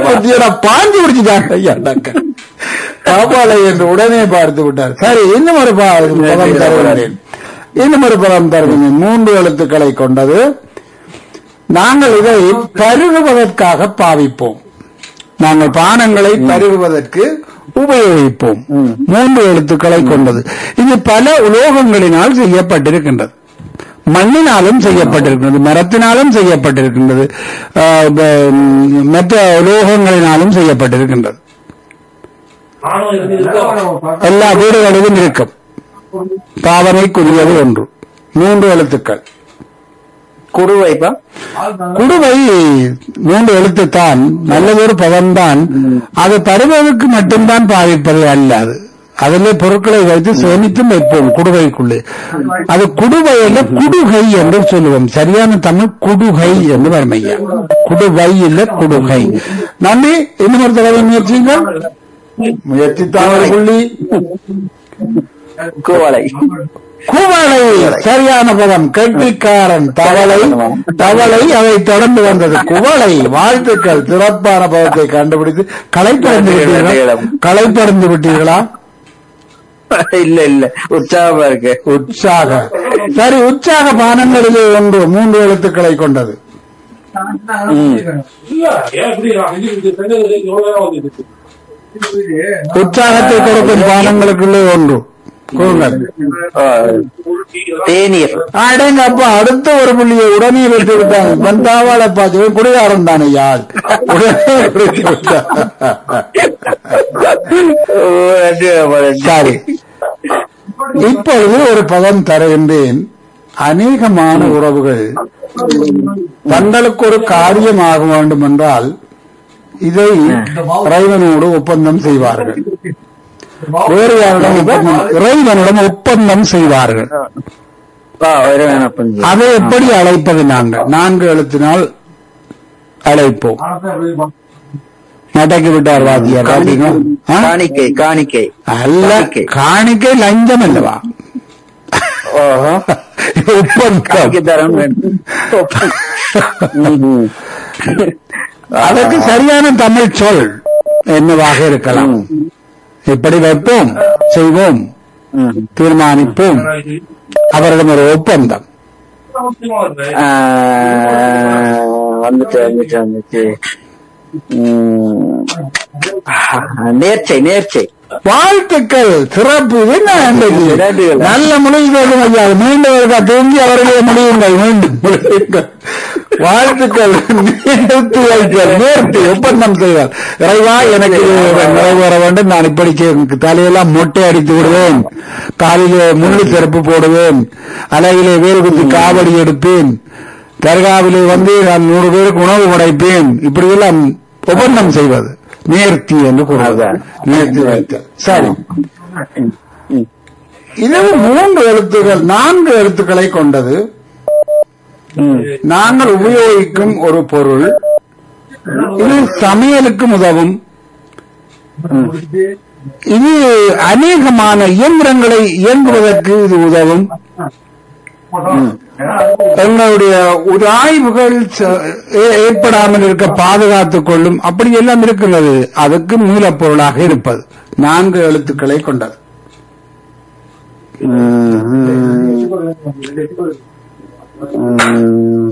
பத்தியோட பாஞ்சு பிடிச்சிட்டாங்க ஐயா டாக்டர் பாப்பாலை என்று உடனே பார்த்து விட்டார் சரி இன்னும் ஒரு பா- பதம் தருகிறேன் இன்னும் ஒரு பதம் தருகிறேன் மூன்று எழுத்துக்களை கொண்டது நாங்கள் இதை பருகுவதற்காக பாவிப்போம் நாங்கள் பானங்களை பருகுவதற்கு உபயோகிப்போம் மூன்று எழுத்துக்களை கொண்டது இது பல உலோகங்களினால் செய்யப்பட்டிருக்கின்றது மண்ணினாலும் செய்யப்பட்டிருக்கின்றது மரத்தினாலும் செய்யப்பட்டிருக்கின்றது ஆஹ் ப- மற்ற உலோகங்களினாலும் செய்யப்பட்டிருக்கின்றது எல்லா வீடுகளிலும் இருக்கும் பாவனைக்குரியது ஒன்று மூன்று எழுத்துக்கள் குடுவைப்பா குடுவை மூன்று எழுத்துத்தான் நல்லதொரு பதம்தான் அது தருவதற்கு மட்டும்தான் பாவிப்பது அல்ல அது அதிலே பொருட்களை வைத்து சேமித்தும் வைப்போம் குடுவைக்குள்ளே அது குடுவை அல்ல குடுகை என்று சொல்லுவோம் சரியான தமிழ் குடுகை என்று வறுமையா குடுவை இல்ல குடுகை நன்றி இன்னும் ஒரு தடவை முயற்சிங்கள் முயற்சி தாவர புள்ளி குவளை குவளை சரியான பதம் கெட்டிக்காரன் தவளை தவளை அதை தொடர்ந்து வந்தது குவளை வாழ்த்துக்கள் சிறப்பான பதத்தை கண்டுபிடித்து களைப்படைந்து விட்டீர்களா களைப்படைந்து விட்டீர்களா இல்ல இல்ல உற்சாகமா இருக்கு உற்சாக சரி உற்சாக பானங்களிலே ஒன்று மூன்று எழுத்துக்களை கொண்டது உற்சாகத்தை கொடுக்கும் பானங்களுக்குள்ளே ஒன்று கூறுங்கள் ஆ, தேநீர் அடங்கப்பா அடுத்த ஒரு புள்ளியை உடனே விட்டு விட்டாங்க பந்தாவாள பார்த்து குடிகாரன் தானே யாழ் உடனே விட்டு விட்டான். ஓ, நன்றி அப்பா, நன்றி. சரி இப்பொழுது ஒரு பதம் தருகின்றேன் அநேகமான உறவுகள் தங்களுக்கு ஒரு காரியம் ஆக வேண்டும் என்றால் இதை இறைவனோடு ஒப்பந்தம் செய்வார்கள் வேறு யாரிடம் ஒப்பந்தம் இறைவனிடம் ஒப்பந்தம் செய்வார்கள் ஆ, ஒரு வேணாம் கொஞ்சம். அதை எப்படி அழைப்பது நாங்கள் நான்கு எழுத்தினால் அழைப்போம் நடைக்கு விட்டார் வாத்தியார் பார்த்தீங்களா? ஆ? காணிக்கை காணிக்கை அல்ல காணிக்கை. காணிக்கை லஞ்சம் அல்லவா ஓஹோ ஒப்பந்தம் காணிக்கை தரம் வேண்டும். ம்ஹும். அதற்கு சரியான தமிழ் சொல் என்னவாக இருக்கலாம் இப்படி வைப்போம் செய்வோம் ம். தீர்மானிப்போம் அவரிடம் ஒரு ஒப்பந்தம் ஆ, வந்துட்டு வந்துட்டு வந்துட்டு ம். நேர்ச்சை நேர்ச்சை வாழ்த்துக்கள் சிறப்பு இது என்ன இன்றைக்கு? நன்றிகள். நல்ல முடிவு வேண்டும் ஐயா மீண்டும் இருக்கா தூங்கி அவர்களே முடியுங்கள் மீண்டும் முடியுங்கள் வாழ்த்துக்கள் நிறுத்தி வைத்தல் நேர்த்தி ஒப்பந்தம் செய்வார் இறைவா எனக்கு இது நிறைவேற வேண்டும் நான் இப்படி செய்ய- தலையெல்லாம் மொட்டை அடித்து விடுவேன் காலிலே முள்ளு செருப்பு போடுவேன் அலையிலே வேறு குத்தி காவடி எடுப்பேன் தர்காவிலே வந்து நான் நூறு பேருக்கு உணவு படைப்பேன் இப்படி எல்லாம் ஒப்பந்தம் செய்வது நேர்த்தி என்று கூறுவது அதான். நேர்த்தி வைத்தல் சரி ம். ம். இது மூன்று எழுத்துக்கள் நான்கு எழுத்துக்களை கொண்டது ம். நாங்கள் உபயோகிக்கும் ஒரு பொருள் இது சமையலுக்கு உதவும் இது அநேகமான இயந்திரங்களை இயங்குவதற்கு இது உதவும் எங்களுடைய உராய்வுகள் ச- ஏ- ஏற்படாமல் இருக்க பாதுகாத்துக் கொள்ளும் அப்படி எல்லாம் இருக்கிறது அதுக்கு மூலப்பொருளாக இருப்பது நான்கு எழுத்துக்களை கொண்டது ம்.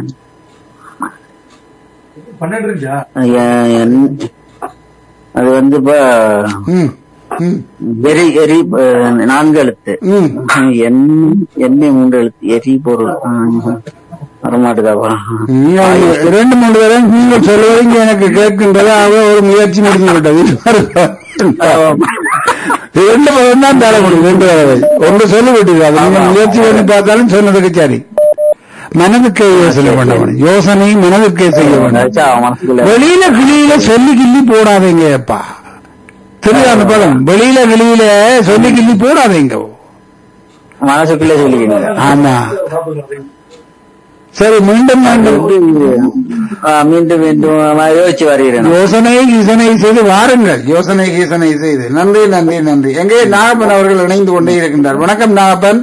ஐயா, என்- அது வந்து இப்ப ம், ம், எரி எரி அஹ், நான்கு எழுத்து ம். என் எண்ணெய் மூன்று எழுத்து எரி பொருள் ஆஹ், வரமாட்டுதாப்பா நீங்கள் இரண்டு மூன்று தடவை நீங்கள் சொல்லுவது இங்க எனக்கு கேட்கின்றது ஆக ஒரு முயற்சி முடிந்து விட்டது இரண்டு பதம் தான் தர முடியும் ரெண்டு தடவை ஒன்று சொல்லி விட்டீர்கள் அது நீங்க முயற்சி பண்ணி பார்த்தாலும் சொன்னதுக்கு சரி மனதுக்கே யோசனை பண்ண வேண்டும் யோசனை மனதுக்கே செய்ய வேண்டும் அதாச்சும் அவன் மனசுக்குள்ள வெளியில கிளியில சொல்லி கிள்ளி போடாதீங்கப்பா தெரியும் அந்த பதம் வெளியில கிளியில சொல்லி கிள்ளி போடாதீங்க மனசுக்குள்ளே சொல்லிக்கணும் ஆமா சரி மீண்டும் மீண்டும் ஆஹ், மீண்டும் மீண்டும் நான் யோசிச்சு வருகிறேன் யோசனை கீசனை செய்து வாருங்கள் யோசனை கீசனை செய்து நன்றி நன்றி நன்றி எங்கே நாகப்பன் அவர்கள் இணைந்து கொண்டே இருக்கின்றார் வணக்கம் நாகப்பன்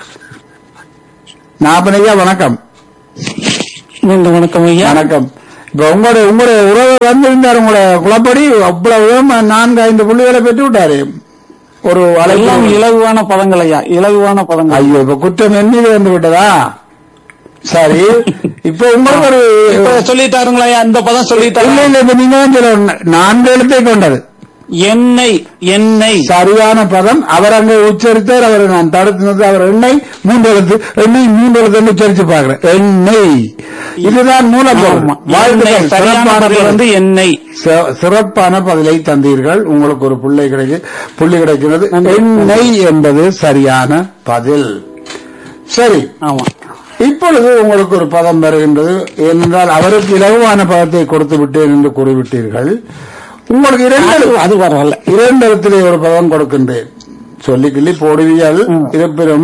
நாகப்பன் ஐயா வணக்கம் மீண்டும் வணக்கம் ஐயா வணக்கம் இப்ப உங்களுடைய உங்களுடைய உறவு வந்திருந்தார் உங்களுடைய குளப்படி அவ்வளவு நான்கு ஐந்து புள்ளிகளை பெற்று விட்டாரு ஒரு எல்லாம் அழைப்பு இலகுவான பதங்கள் ஐயா இலகுவான பதங்கள் ஐயோ இப்ப குற்றம் என் மீது வந்து விட்டதா சரி இப்ப உங்களுக்கு ஒரு இப்ப சொல்லிட்டாருங்களா ஐயா இந்த பதம் இல்ல சொல்லிட்டாரு இல்ல இப்ப நீங்க தான் சொல்லணும். நான்கு எழுத்தை கொண்டது எண்ணெய் எண்ணெய் சரியான பதம் அவர் அங்கே உச்சரித்தார் அவரை நான் தடுத்து அவர் எண்ணெய் மூன்று எழுத்து எண்ணெய் மூன்று எழுத்து உச்சரிச்சு பாக்குறேன் எண்ணெய் இதுதான் மூலப்பொருள் ஆமா. வாழ்த்துக்கள் எண்ணெய். சரியான சிறப்பான பதில் பதில். வந்து எண்ணெய் ச- சிறப்பான பதிலை தந்தீர்கள் உங்களுக்கு ஒரு புள்ளி கிடைக்கு புள்ளி கிடைக்கிறது எண்ணெய் என்பது சரியான பதில் சரி ஆமா இப்பொழுது உங்களுக்கு ஒரு பதம் வருகின்றது ஏனென்றால் அவருக்கு இலகுவான பதத்தை கொடுத்து விட்டேன் என்று கூறிவிட்டீர்கள் உங்களுக்கு இரண்டு அது- அது பரவாயில்ல இரண்டு இடத்திலே ஒரு பதம் கொடுக்கின்றேன் சொல்லி கிள்ளி போடுவீர்கள் இருப்பினும்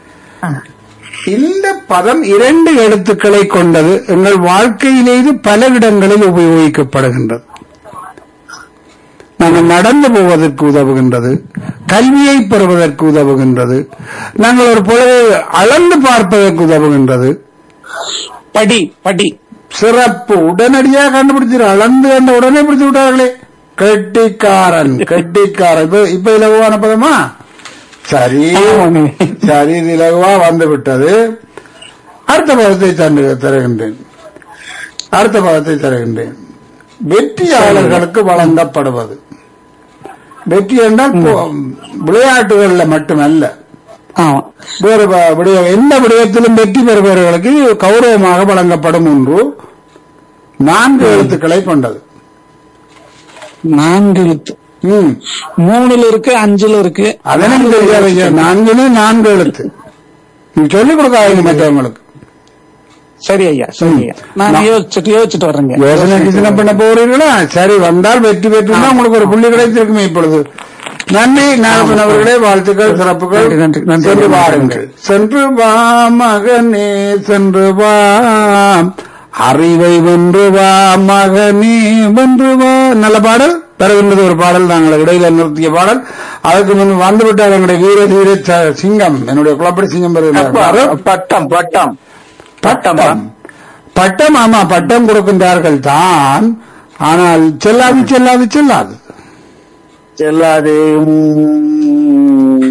இந்த பதம் இரண்டு எழுத்துக்களை கொண்டது எங்கள் வாழ்க்கையிலேயே பல இடங்களில் உபயோகிக்கப்படுகின்றது நாங்கள் நடந்து போவதற்கு உதவுகின்றது கல்வியை பெறுவதற்கு உதவுகின்றது நாங்கள் ஒரு பொழுதை அளந்து பார்ப்பதற்கு உதவுகின்றது படி படி சிறப்பு உடனடியாக கண்டுபிடிச்சிரு அளந்து கண்ட உடனே பிடிச்சு விட்டார்களே கெட்டிக்காரன் கெட்டிக்காரன் இப்ப இப்ப இலகுவான பதமா சரி ஆமாங்க. சரி இது இலகுவா வந்து விட்டது அடுத்த பதத்தை தந்து தருகின்றேன் அடுத்த பதத்தை தருகின்றேன் வெற்றியாளர்களுக்கு வழங்கப்படுவது வெற்றி என்றால் போ- விளையாட்டுகள்ல மட்டுமல்ல ஆமா வேறு வ- விடய எந்த விடயத்திலும் வெற்றி பெறுபவர்களுக்கு இது கௌரவமாக வழங்கப்படும் ஒன்று நான்கு எழுத்துக்களை கொண்டது நான்கு எழுத்து ம் மூணுல இருக்கு அஞ்சுல இருக்கு அதனும் தெரியாது ஐயா. நான்குன்னு நான்கு எழுத்து நீ சொல்லிக் கொடுக்காதீங்க மற்றவங்களுக்கு சரி ஐயா சரி ஐயா நான் யோசிச்சுட்டு யோசிச்சுட்டு வர்றேங்க யோசனை கிசனை பண்ண போறீங்களா சரி வந்தால் வெற்றி பெற்றுனா உங்களுக்கு ஒரு புள்ளி கிடைத்திருக்குமே இப்பொழுது நன்றி நாகப்பன் அவர்களே வாழ்த்துக்கள் சிறப்புகள் நன்றி, நன்றி, நன்றி. சென்று வாருங்கள் சென்று வா மகனே சென்று வா அறிவை வென்று வா மகனே வென்று வா நல்ல பாடல் வருகின்றது ஒரு பாடல் நாங்கள் இடையில நிறுத்திய பாடல் அதுக்கு முன் வந்துவிட்டார் என்னுடைய வீர தீர ச- சிங்கம் என்னுடைய குளப்படி சிங்கம் வருகிறார் பட்டம் பட்டம் பட்டம் பட்டம் ஆமா பட்டம் கொடுக்கின்றார்கள் தான் ஆனால் செல்லாது செல்லாது செல்லாது செல்லாது உம்,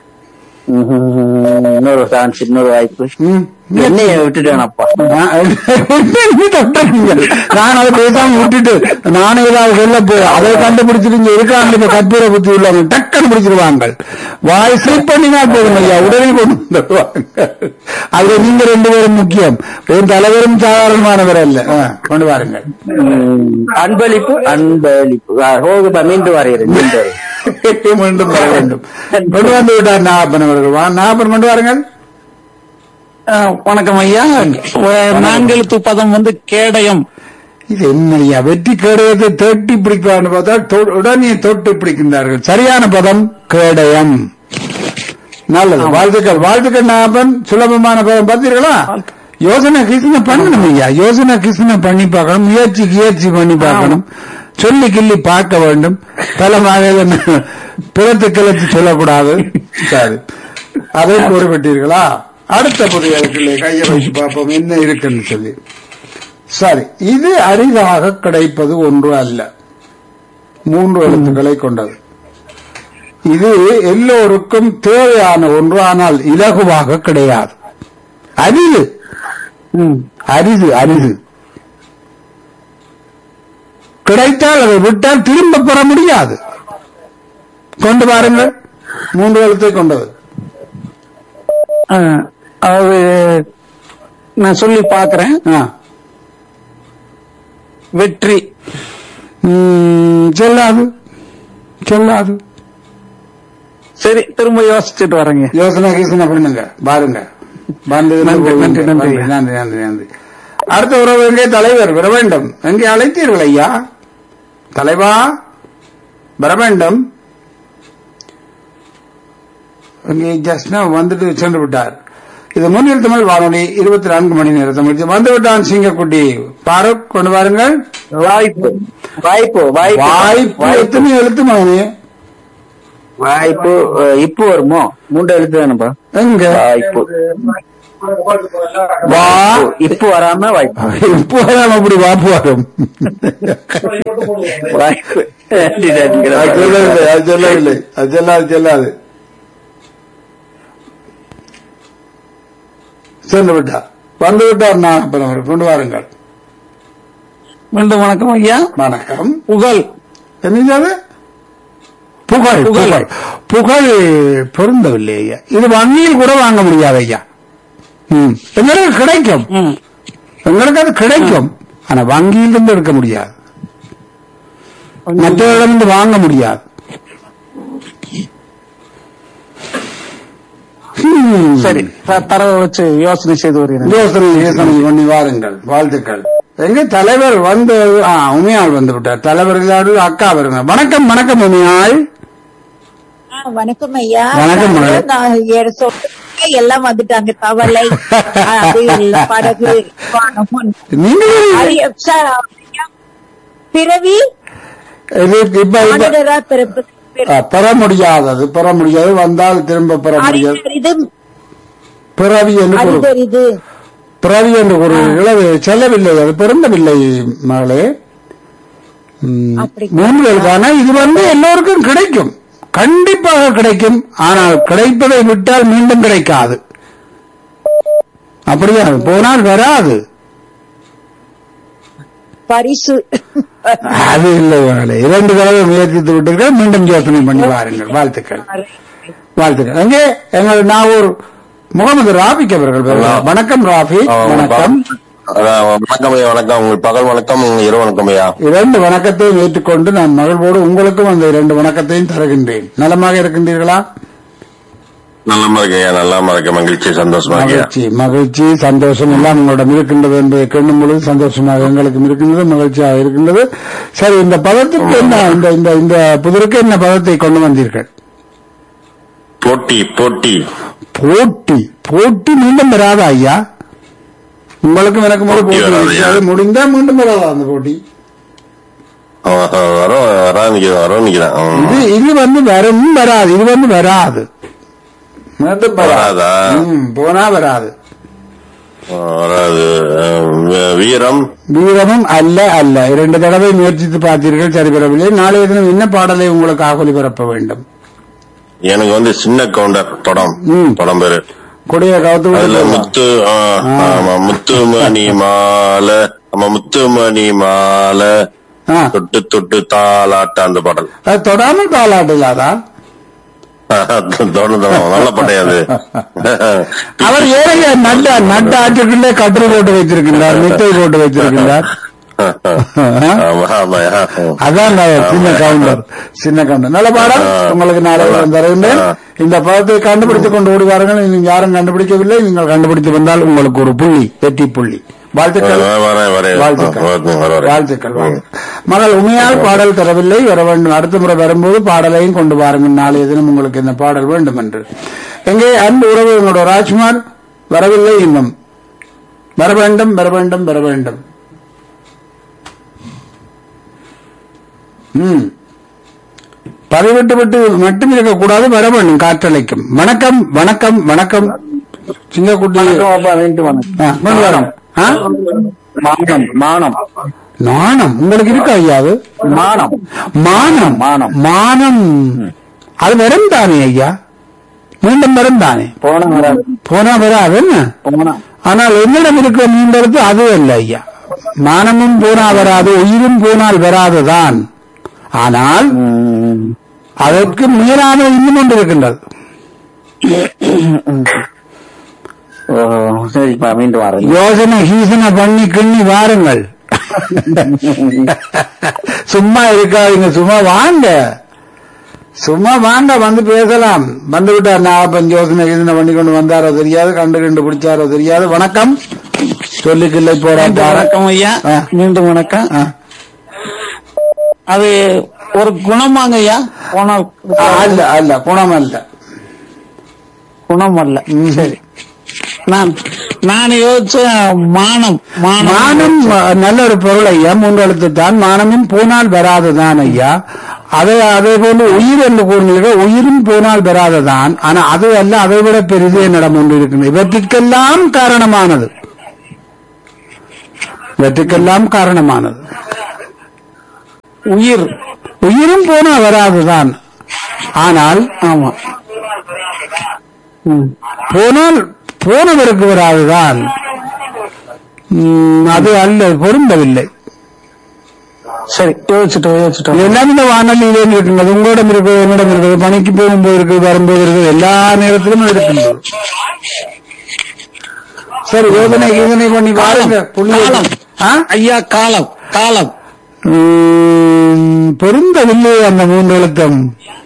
உம், இன்னொரு சான்ஸ் இன்னொரு வாய்ப்பு ம். என்னைய விட்டுட்டேனப்பா நான் நீ தொட்டீங்க. நான் அதை பேசாம விட்டுட்டு நானே ஏதாவது சொல்ல போய் அதை கண்டுபிடிச்சிருங்க இருக்காங்க இப்ப கற்பூர புத்தி உள்ளவங்க டக்குன்னு பிடிச்சிருவாங்க வாய் ஸ்லிப் பண்ணினா போதும் ஐயா உடனே கொண்டு வந்துடுவாங்க அது நீங்க ரெண்டு பேரும் முக்கியம் என் தலைவரும் சாதாரணமானவர் அல்ல ஆ, கொண்டு வாருங்கள் உம், அன்பளிப்பு அன்பளிப்பு ஆ, ஹோகுபா மீண்டும் வரைகிறேன் மீண்டும் வரைகிறேன். மீண்டும் வர வேண்டும் கொண்டு வந்து விட்டார் நாகப்பன் அவர்கள் வா நாகப்பன் கொண்டு வாருங்கள் அஹ், வணக்கம் ஐயா அஹ், நான்கெழுத்து பதம் வந்து கேடயம் இது என்னையா வெற்றி கேடயத்தை தொட்டி பிடிக்கலான்னு பார்த்தா தொ- உடனே தொட்டு பிடிக்கின்றார்கள் சரியான பதம் கேடயம் நல்லது வாழ்த்துக்கள் வாழ்த்துக்கள் நாகப்பன் சுலபமான பதம் பார்த்தீர்களா யோசனை கிருஷ்ண பண்ணணும் ஐயா யோசனை கிருஷ்ண பண்ணி பார்க்கணும் முயற்சி கியற்சி பண்ணி பார்க்கணும் சொல்லி கிள்ளி பார்க்க வேண்டும் பலமாக பிறத்து கிளத்து சொல்லக்கூடாது சரி அதை கூறப்பட்டீர்களா அடுத்த புதிய கையை வச்சு பார்ப்போம் என்ன இருக்குன்னு சொல்லி சரி இது அரிதாக கிடைப்பது ஒன்று அல்ல மூன்று எழுத்துக்களை கொண்டது இது எல்லோருக்கும் தேவையான ஒன்று ஆனால் இலகுவாக கிடையாது அரிது ம். அரிது அரிது கிடைத்தால் அதை விட்டால் திரும்ப பெற முடியாது கொண்டு பாருங்கள் மூன்று எழுத்தை கொண்டது அஹ், அதாவது நான் சொல்லி பாக்குறேன் ஆ. வெற்றி ம், செல்லாது செல்லாது சரி திரும்ப யோசிச்சுட்டு வரேங்க யோசனை கீசனை பண்ணுங்க பாருங்க வந்தது நன்றி, போகுங்க. நன்றி, நன்றி. நன்றி நன்றி நன்றி அடுத்த உறவு எங்கே தலைவர் வர வேண்டும் எங்கே அழைத்தீர்கள் ஐயா தலைவா வர வேண்டும் இங்கே ஜஸ்ட் வந்துட்டு சென்று விட்டார் இது முன்னில் தமிழ் வானொலி இருபத்தி நான்கு மணி நேரத்தை முடிச்சு வந்து விட்டான் சிங்கக்குட்டி பாரூக் கொண்டு வாருங்கள் வாய்ப்பு வாய்ப்பு வாய்ப்பு வாய்ப்பு எத்தனை எழுத்து மகனே வாய்ப்பு அஹ், இப்போ வருமோ மூன்று எழுத்து தானப்பா எங்க வாய்ப்பு வா இப்போ வராம வாய்ப்பு இப்போ நம்ம அப்படி வாப்பு வரும் வாய்ப்பு அது சொல்லவில்லை அது சொல்லவில்லை அது சொல்லாது சொல்லாது சென்று விட்டார் வந்து விட்டார் நான் அப்புறம் அவர் கொண்டு வாருங்கள் மீண்டும் வணக்கம் ஐயா வணக்கம் புகழ் என்னது புகழ் புகழ். புகழ் புகழ் பொருந்தவில்லை ஐயா இது வங்கியில் கூட வாங்க முடியாது ஐயா ம். எங்களுக்கு கிடைக்கும் ம். எங்களுக்கு அது கிடைக்கும் ஆனா வங்கியிலிருந்து எடுக்க முடியாது மற்றவர்களிருந்து வாங்க முடியாது ம். சரி த- தரவை வச்சு யோசனை செய்து வருகிறேன் யோசனை யோசனை பண்ணி வாருங்கள் வாழ்த்துக்கள் எங்க தலைவர் வந்து ஆ, உமையாள் வந்து விட்டார் தலைவர் இல்லாத அக்கா வருங்க வணக்கம் வணக்கம் உமையாள் ஆ, வணக்கம் ஐயா வணக்கம், நான் வணக்கம். நான் ஏற சொல்றதுக்கே எல்லாம் வந்துட்டாங்க தவளை அது இல்ல, படகு வானம். நீங்க அரிய- சார், ஐயா, பிறவி இது இப்ப இப்ப மானிடரா பிறப்பு ஆ, பெற முடியாதது பெற முடியாது வந்தால் திரும்ப பெற முடியாது அறிதறிது பிறவி என்று கூறு அறிதறிது பிறவி என்று ஒரு இளவு செல்லவில்லை அது பிறந்தவில்லை மகளே ம், அப்படி. மூன்றுகளுக்கான இது வந்து எல்லோருக்கும் கிடைக்கும் கண்டிப்பாக கிடைக்கும் ஆனால் கிடைப்பதை விட்டால் மீண்டும் கிடைக்காது அப்படியா போனால் வராது பரிசு அது இல்லை மகளே இரண்டு தடவை முயற்சித்து விட்டீர்கள் மீண்டும் யோசனை பண்ணி வாருங்கள் வாழ்த்துக்கள் வாழ்த்துக்கள் அங்கே எங்கள் நாகூர் முகமது ராபிக் அவர்கள் வருகிறார். வணக்கம் ராபி வணக்கம் அதான், வணக்கம் ஐயா வணக்கம் உங்கள் பகல் வணக்கம் உங்கள் இரவு வணக்கம் ஐயா இரண்டு வணக்கத்தையும் ஏற்றுக்கொண்டு நான் மகிழ்வோடு உங்களுக்கும் அந்த இரண்டு வணக்கத்தையும் தருகின்றேன் நலமாக இருக்கின்றீர்களா நல்லமா இருக்கு ஐயா நல்லமா இருக்க மகிழ்ச்சி சந்தோஷமா இருக்கியா மகிழ்ச்சி மகிழ்ச்சி சந்தோஷம் எல்லாம் உங்களிடம் இருக்கின்றது என்பதை கண்ணும் பொழுது சந்தோஷமாக எங்களுக்கும் இருக்கின்றது மகிழ்ச்சியாக இருக்கின்றது சரி இந்த பதத்திற்கு என்ன இந்த இந்த இந்த புதிருக்கு என்ன பதத்தை கொண்டு வந்தீர்கள் போட்டி போட்டி போட்டி போட்டி மீண்டும் வராதா ஐயா உங்களுக்கும் எனக்கும் ஒரு போட்டி போட்டி வராது, இருக்கிறது. ஐயா. முடிந்தா மீண்டும் வராதா அந்த போட்டி அவன் வரோம் வரா நிக்கிறேன் வரோம் நிக்கிறேன் இது இது வந்து வரும் வராது இது வந்து வராது மீண்டும் வராது வராதா? ம், போனா வராது வராது அஹ், வீ- வீரம் வீரமும் அல்ல அல்ல இரண்டு தடவை முயற்சித்து பார்த்தீர்கள் சரி பெறவில்லை நாளைய தினம் என்ன பாடலை உங்களுக்கு ஆகுலி பரப்ப வேண்டும் எனக்கு வந்து சின்ன கவுண்டர் படம் ம். படம் பேரு கொடிய கவுத்து அதுல விட்டு முத்து ஆ, ஆமா முத்துமணி மாலை ஆமா முத்துமணி மாலை ஆ, தொட்டு தொட்டு தாளாட்ட அந்த பாடல் அது தொடாமல் தாளாட்டு இல்லாதா தொடர்ந்து நல்ல பட்டையாது அவர் ஏழைய நட்ட நட்ட ஆற்றுக்குள்ளே கட்டுரை போட்டு வைத்திருக்கின்றார் மிட்டை போட்டு வைத்திருக்கின்றார் ஆமா ஆமா அதான் நான் சின்ன கவுண்டர் சின்ன கவுண்டர் நல்ல பாடம் ஆ. உங்களுக்கு நாளை தருகின்றேன் ஆ. இந்த பதத்தை கண்டுபிடித்துக் கொண்டு ஓடுவார்கள் நீங்கள் யாரும் கண்டுபிடிக்கவில்லை நீங்கள் கண்டுபிடித்து வந்தால் உங்களுக்கு ஒரு புள்ளி வெற்றி புள்ளி வாழ்த்துக்கள் வரேன் வரேன் வாழ்த்துக்கள் வரேன், வரேன். வாழ்த்துக்கள் வாழ்த்துக்கள். மகள் உண்மையால் பாடல் தரவில்லை வர வேண்டும் அடுத்த முறை வரும்போது பாடலையும் கொண்டு வாருங்கள் நாளைய தினம் உங்களுக்கு இந்த பாடல் வேண்டும் என்று எங்கே அன்பு உறவு எங்களோட ராஜ்குமார் வரவில்லை இன்னும் வர வேண்டும் வர வேண்டும் வர வேண்டும் ம் பதிவிட்டு விட்டு மட்டும் இருக்கக்கூடாது வர வேண்டும் காற்றலைக்கும் வணக்கம் வணக்கம் வணக்கம் சிங்கக்குட்டி மீண்டும் வணக்கம் ஆ, கொண்டு வரோம். ஆ? மானம் மானம் நாணம் உங்களுக்கு இருக்கா ஐயா அது மானம் மானம் மானம். மானம் அது வரும் தானே ஐயா மீண்டும் வரும் தானே போன வராது போனா வராது என்ன போனா ஆனால் என்னிடம் இருக்கிற மீண்டெடுத்து அது அல்ல ஐயா மானமும் போனா வராது உயிரும் போனால் வராதுதான் ஆனால் ம், அதற்கு மேலான இன்னும் ஒன்று இருக்கின்றது ஓ, சரிப்பா மீண்டும் வரேன் யோசனை கீசனை பண்ணி கிண்ணி வாருங்கள் சும்மா இருக்காதீங்க சும்மா வாங்க சும்மா வாங்க வந்து பேசலாம் வந்து விட்டார் நாகப்பன் யோசனை கீசனை பண்ணி கொண்டு வந்தாரோ தெரியாது கண்டு கண்டு பிடிச்சாரோ தெரியாது வணக்கம் சொல்லிக்கில்லை மீண்டும் போராட்டம் வணக்கம் ஐயா ஆ. மீண்டும் வணக்கம் ஆ. அது ஒரு குணமாங்க ஐயா போன அல்ல அல்ல குணம் அல்ல குணம் அல்ல ம். சரி நான் நான் யோசிச்ச மானம் மானம் மானம் அஹ், நல்ல ஒரு பொருள் ஐயா மூன்று எழுத்து தான் மானமும் போனால் வராதுதான் ஐயா அதே அதே போல உயிர் என்று கூறினீர்கள் உயிரும் போனால் வராதுதான் ஆனா அது அல்ல அதை விட பெரிது என்னிடம் ஒன்று இருக்கின்றது இவற்றிற்கெல்லாம் காரணமானது இவற்றுக்கெல்லாம் காரணமானது உயிர் உயிரும் போனா வராதுதான் ஆனால் ஆமா ம். போனால் போனவருக்கு வராதுதான் ம், அது அல்ல பொருந்தவில்லை சரி யோசிச்சுட்டோம் யோசிச்சுட்டோம் எல்லாம் இந்த வானொலியிலே இருக்கின்றது உங்களிடம் இருக்குது என்னிடம் இருக்குது பணிக்கு போகும்போது இருக்குது வரும்போது இருக்குது எல்லா நேரத்திலும் இருக்கின்றது சரி யோசனை யோசனை பண்ணி பாருங்க புள்ளி காலம் ஆ? ஐயா காலம் காலம் ம், பொருந்தவில்லை அந்த மூன்று எழுத்தம்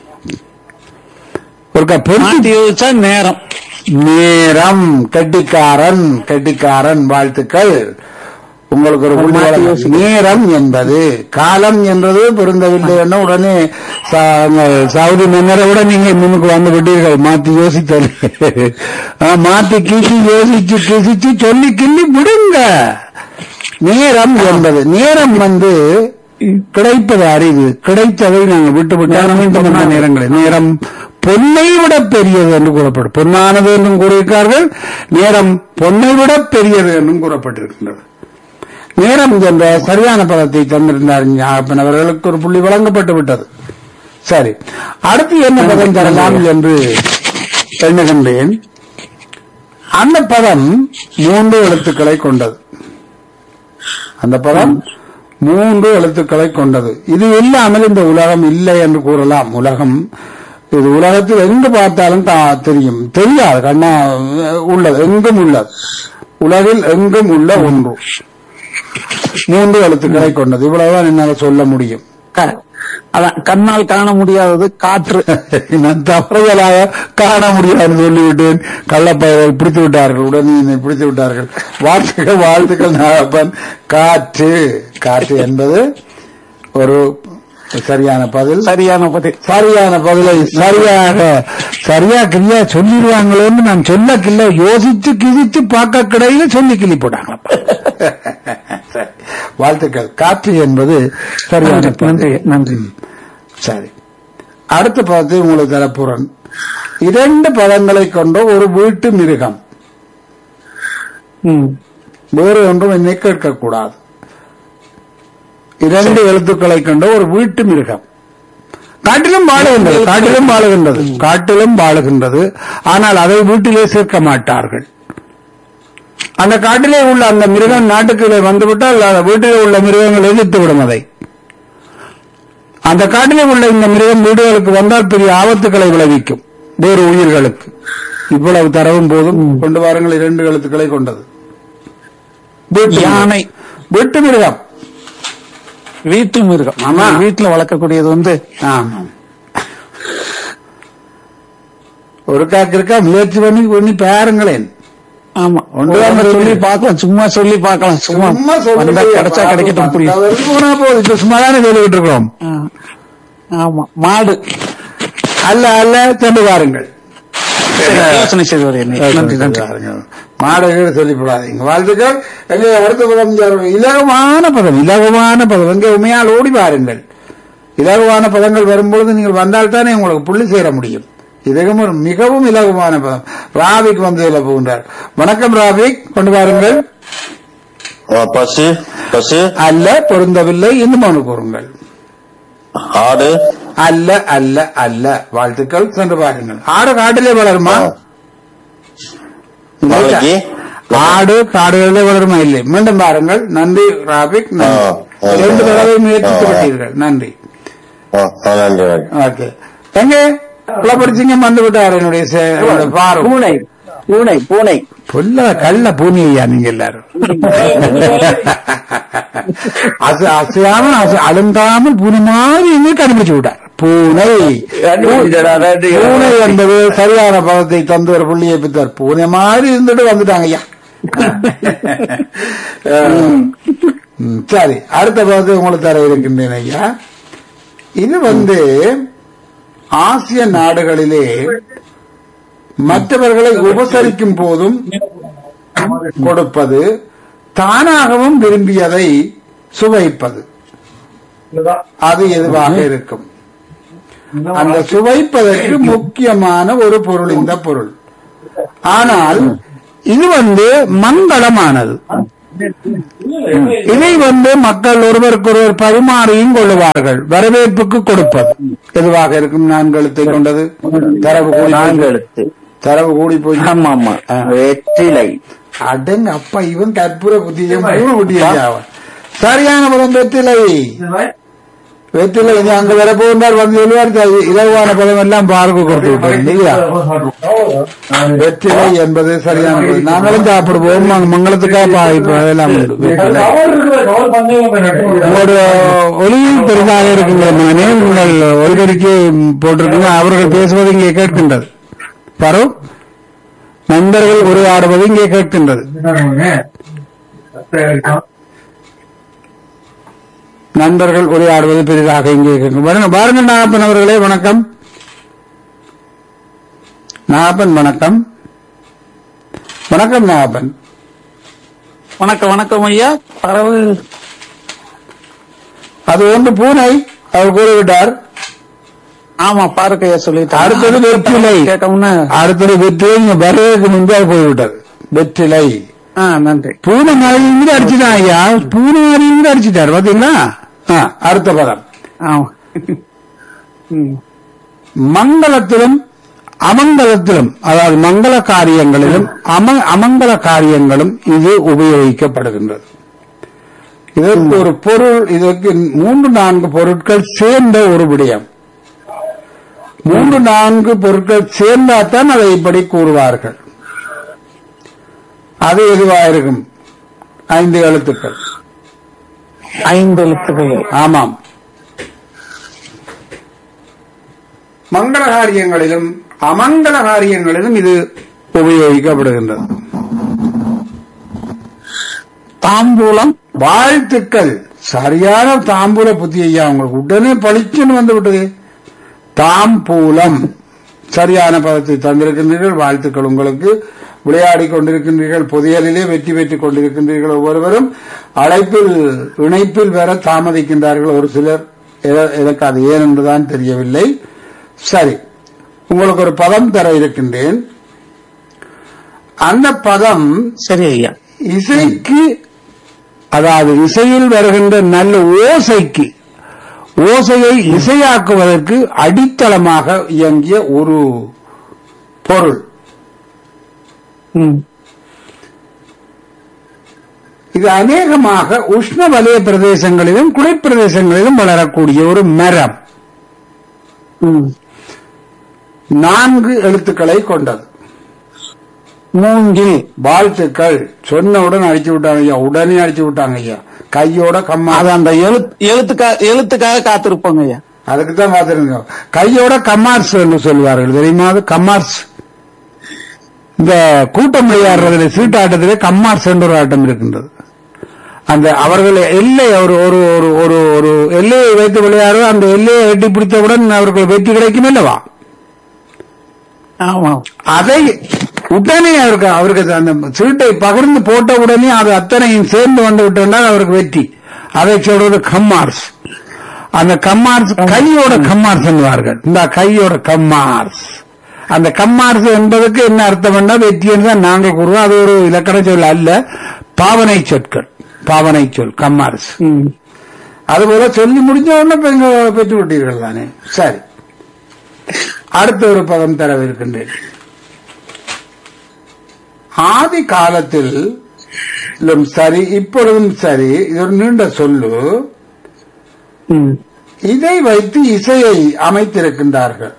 ஒருக்கா பொருந்தி மாத்தி யோசிச்சா நேரம் நேரம் கெட்டிக்காரன் கெட்டிக்காரன் வாழ்த்துக்கள் உங்களுக்கு ஒரு புள்ளி மாத்தி வழங்கும். யோசி. நேரம் என்பது காலம் என்றது பொருந்தவில்லை என்ன உடனே சா- அந்த சவுதி மன்னரை விட நீங்க முன்னுக்கு வந்து விட்டீர்கள் மாத்தி யோசித்தல் ஆ, மாத்தி கீசி யோசிச்சு கிசிச்சு சொல்லி கிள்ளி விடுங்க நேரம் என்பது நேரம் வந்து கிடைப்பது அறிவு கிடைத்ததை நாங்கள் விட்டு விட்டால் மீண்டும் அந்த நேரங்களில் நேரம் பொன்னை விட பெரியது என்று கூறப்படும் பொன்னானது என்றும் கூறியிருக்கார்கள் நேரம் பொன்னை விட பெரியது என்றும் கூறப்பட்டிருக்கின்றது நேரம் என்ற சரியான பதத்தை தந்திருந்தார் ஞாபகன் அவர்களுக்கு ஒரு புள்ளி வழங்கப்பட்டு விட்டது சரி அடுத்து என்ன பதம் தரலாம் என்று எண்ணுகின்றேன் அந்த பதம் மூன்று எழுத்துக்களை கொண்டது அந்த பதம் மூன்று எழுத்துக்களை கொண்டது இது இல்லாமல் இந்த உலகம் இல்லை என்று கூறலாம் உலகம் இது உலகத்தில் எங்கு பார்த்தாலும் தா- தெரியும் தெரியாது கண்ணா உள்ளது எங்கும் உள்ளது உலகில் எங்கும் உள்ள ஒன்று மூன்று எழுத்துக்களை கொண்டது இவ்வளவுதான் என்னால் சொல்ல முடியும் க- அதான் கண்ணால் காண முடியாதது காற்று நான் தவறுதலாக காண முடியாது சொல்லிவிட்டேன் கள்ளப்பயவை பிடித்து விட்டார்கள் உடனே என்னை பிடித்து விட்டார்கள் வாழ்த்துக்கள் வாழ்த்துக்கள் நாகப்பன் காற்று காற்று என்பது ஒரு சரியான பதில் சரியான பதில் சரியான பதிலை சரியாக சரியா கிரியா சொல்லிடுவாங்களோன்னு நான் சொல்ல கில்ல யோசிச்சு கிழிச்சு பார்க்க கிடையில சொல்லி கிளி போட்டாங்க சரி. வாழ்த்துக்கள் காற்று என்பது சரியான நன்றி நன்றி பதில். நன்றி சரி அடுத்த பதத்தை உங்களுக்கு தரப்புறன் இரண்டு பதங்களை கொண்ட ஒரு வீட்டு மிருகம் ம். வேறு ஒன்றும் என்னை கேட்கக்கூடாது இரண்டு எழுத்துக்களை கொண்ட ஒரு வீட்டு மிருகம் காட்டிலும் வாழுகின்றது காட்டிலும் வாழுகின்றது காட்டிலும் வாழுகின்றது ஆனால் அதை வீட்டிலே சேர்க்க மாட்டார்கள் அந்த காட்டிலே உள்ள அந்த மிருகம் நாட்டுக்குள்ளே வந்துவிட்டால் அந்த வீட்டிலே உள்ள மிருகங்கள் எதிர்த்து விடும் அதை அந்த காட்டிலே உள்ள இந்த மிருகம் வீடுகளுக்கு வந்தால் பெரிய ஆபத்துக்களை விளைவிக்கும் வேறு உயிர்களுக்கு இவ்வளவு தரவும் போதும் கொண்டு வாருங்கள் இரண்டு எழுத்துக்களை கொண்டது வீட்டு மிருகம். யானை வீட்டு மிருகம் வீட்டு மிருகம் ஆமா. வீட்டுல வளர்க்கக்கூடியது வந்து ஆமா ஒரு காக்கு இருக்கா முயற்சி பண்ணி பண்ணி பாருங்களேன் ஆமா ஒன்று ஒன்று தான் சொல்லி பார்க்கலாம் சும்மா சொல்லி பார்க்கலாம் சும்மா சும்மா வந்தா கிடைச்சா கிடைக்கட்டும் புரியும் சொல்லிட்டு போனா போதும் இப்ப சும்மா தானே சொல்லிட்டு இருக்கிறோம் ஆ. ஆமா மாடு அல்ல அல்ல சென்று பாருங்கள் சரி, யோசனை செய்து வரேன் நன்றி நன்றி மாடுகள் சொல்லிவிடாதீங்க வாழ்த்துக்கள் எங்க அடுத்த பதம் சொல்றோம். இலகுவான பதம் இலகுவான பதம் எங்க உண்மையால் ஓடி பாருங்கள் இலகுவான பதங்கள் வரும்பொழுது நீங்கள் வந்தால் தானே உங்களுக்கு புள்ளி சேர முடியும் இதுவும் ஒரு மிகவும் இலகுவான பதம் ராபிக் வந்து இதில் போகின்றார் வணக்கம் ராபிக் கொண்டு வாருங்கள் ஆ, பசு பசு அல்ல பொருந்தவில்லை இன்னும் ஒன்று கூறுங்கள் ஆடு அல்ல அல்ல அல்ல வாழ்த்துக்கள் சென்று பாருங்கள் ஆடு காட்டிலே வளருமா நாளைக்கு ஆடு காடுகளிலே வளருமா இல்லை மீண்டும் பாருங்கள் நன்றி ராபிக் நன்றி. ஆ, ஆ, இரண்டு தடவை முயற்சித்து ஆ. விட்டீர்கள் நன்றி ஆ, ஆ, நன்றி நன்றி. ஓகே எங்க குளப்படிச்சிங்க வந்து விட்டார் என்னுடைய சே- என்னுடைய பாரு பூனை பூனை பூனை புல்ல கள்ள பூனி ஐயா நீங்க எல்லாரும் அசு அசையாமல் அசை அழுந்தாமல் பூனை மாதிரி இங்கே கண்டுபிடிச்சு விட்டார் பூனை கண்டுபிடிச்சடா, நன்றி. பூனை என்பது சரியான பதத்தை தந்து ஒரு புள்ளியை பித்தார் பூனை மாதிரி இருந்துட்டு வந்துட்டாங்க ஐயா ம், சரி அடுத்த பதத்தை உங்களுக்கு தர இருக்கின்றேன் ஐயா இது வந்து ஆசிய நாடுகளிலே மற்றவர்களை உபசரிக்கும் போதும் கொடுப்பது தானாகவும் விரும்பியதை சுவைப்பது அது எதுவாக இருக்கும் அந்த சுவைப்பதற்கு முக்கியமான ஒரு பொருள் இந்த பொருள் ஆனால் இது வந்து மங்களமானது இதை வந்து மக்கள் ஒருவருக்கொருவர் பரிமாறியும் கொள்ளுவார்கள் வரவேற்புக்கு கொடுப்பது எதுவாக இருக்கும் நான்கு எழுத்தை கொண்டது தரவு கூடி நான்கு எழுத்து தரவு கூடி போய் ஆமா ஆமா வெற்றிலை அடங்க அப்பா இவன் கற்பூர புத்தியம் பூணு புத்தியம் அவன் சரியான பதம் வெற்றிலை வெற்றிலை இது அங்க வர போகிறார் வந்து சொல்லுவார் த- இலவான பதம் எல்லாம் பார்க்க கொடுத்து விட்டார் இல்லையா வெற்றிலை என்பது சரியான பதம் நாங்களும் சாப்பிடுவோம் அங்க மங்களத்துக்காக பா- இப்ப அதெல்லாம் உண்டு. வெற்றிலை. உங்களோட ஒளியில் பெரிதாக இருக்கின்ற மகனே உங்கள் ஒலிபெருக்கி போட்டிருக்கீங்க அவர்கள் பேசுவது இங்கே கேட்கின்றது பரோ நண்பர்கள் உரையாடுவது இங்கே கேட்கின்றது நண்பர்கள் உரையாடுவது பெரிதாக இங்கே கேட்கும் பாருங்க பாருங்க நாகப்பன் அவர்களே வணக்கம் நாகப்பன் வணக்கம் வணக்கம் நாகப்பன் வணக்கம் வணக்கம் ஐயா பறவை அது ஒன்று பூனை அவர் கூறிவிட்டார் ஆமா பாருங்க ஐயா சொல்லிட்டு அடுத்தது வெற்றிலை கேட்டோம்னா அடுத்தது வெற்றிலை இங்க வரவேற்கு முன்பே போய்விட்டது வெற்றிலை ஆ நன்றி பூனை மாதிரி இருந்து அடிச்சுட்டான் ஐயா பூனை மாதிரி இருந்து அடிச்சுட்டாரு பாத்தீங்களா ஆ, அடுத்த பதம் ஆமா ம். மங்களத்திலும் அமங்கலத்திலும் அதாவது மங்கள காரியங்களிலும் அம அமங்கல காரியங்களும் இது உபயோகிக்கப்படுகின்றது இதற்கு ஒரு பொருள் இதற்கு மூன்று நான்கு பொருட்கள் சேர்ந்த ஒரு விடயம் மூன்று நான்கு பொருட்கள் சேர்ந்தாதான் அதை இப்படி கூறுவார்கள் அது எதுவாயிருக்கும் ஐந்து எழுத்துக்கள் ஐந்து எழுத்துக்கள் ஆமாம் மங்கள காரியங்களிலும் அமங்கல காரியங்களிலும் இது உபயோகிக்கப்படுகின்றது தாம்பூலம் வாழ்த்துக்கள் சரியான தாம்பூல புத்தி ஐயா உங்களுக்கு உடனே பளிச்சுன்னு வந்து விட்டது தாம்பூலம் சரியான பதத்தை தந்திருக்கின்றீர்கள் வாழ்த்துக்கள் உங்களுக்கு விளையாடி கொண்டிருக்கின்றீர்கள் புதியலிலே வெற்றி பெற்றுக் கொண்டிருக்கின்றீர்கள் ஒவ்வொருவரும் அழைப்பில் இணைப்பில் வர தாமதிக்கின்றார்கள் ஒரு சிலர் எத- எனக்கு அது ஏன் என்றுதான் தெரியவில்லை சரி உங்களுக்கு ஒரு பதம் தர இருக்கின்றேன் அந்த பதம் சரி ஐயா இசைக்கு அதாவது இசையில் வருகின்ற நல்ல ஓசைக்கு ஓசையை இசையாக்குவதற்கு அடித்தளமாக இயங்கிய ஒரு பொருள் ம். இது அநேகமாக உஷ்ண வலய பிரதேசங்களிலும் குளிர்பிரதேசங்களிலும் வளரக்கூடிய ஒரு மரம் ம். நான்கு எழுத்துக்களை கொண்டது மூங்கில் வாழ்த்துக்கள் சொன்னவுடன் அடிச்சு விட்டாங்க ஐயா உடனே அடிச்சு விட்டாங்க ஐயா கையோட கம்மா அது அந்த எழுத்து எழுத்துக்காக எழுத்துக்காக காத்திருப்போங்க ஐயா அதுக்கு தான் காத்திருங்க கையோட கமார்ஸ் என்று சொல்வார்கள் தெரியுமா அது கமார்ஸ் இந்த கூட்டம் விளையாடுறதுல சீட்டாட்டத்திலே கம்மார்ஸ் என்ற ஒரு ஆட்டம் இருக்கின்றது அந்த அவர்கள் எல்லை ஒரு ஒரு ஒரு ஒரு ஒரு எல்லையை வைத்து விளையாடுற அந்த எல்லையை எட்டி பிடித்தவுடன் அவர்கள் வெற்றி கிடைக்கும் அல்லவா ஆமா அதை உடனே அவருக்கு அவருக்கு அந்த சீட்டை பகிர்ந்து போட்ட உடனே அது அத்தனையும் சேர்ந்து வந்து விட்டால் அவருக்கு வெற்றி அதை சொல்றது கம்மார்ஸ் அந்த கம்மார்ஸ் கையோட கம்மார்ஸ் என்பார்கள் இந்த கையோட கம்மார்ஸ் அந்த கம்மார்ஸ் என்பதற்கு என்ன அர்த்தம் என்றால் வெற்றி என்று தான் நாங்கள் கூறுவோம் அது ஒரு இலக்கண சொல் அல்ல பாவனை சொற்கள் பாவனை சொல் கம்மார்ஸ் ம். அதுபோல சொல்லி முடிஞ்ச உடனே பெங்க பெற்று விட்டீர்கள் தானே சரி அடுத்த ஒரு பதம் தரவிருக்கின்றேன் ஆதி காலத்தில் லும் சரி இப்பொழுதும் சரி இது ஒரு நீண்ட சொல்லு ம். இதை வைத்து இசையை அமைத்திருக்கின்றார்கள்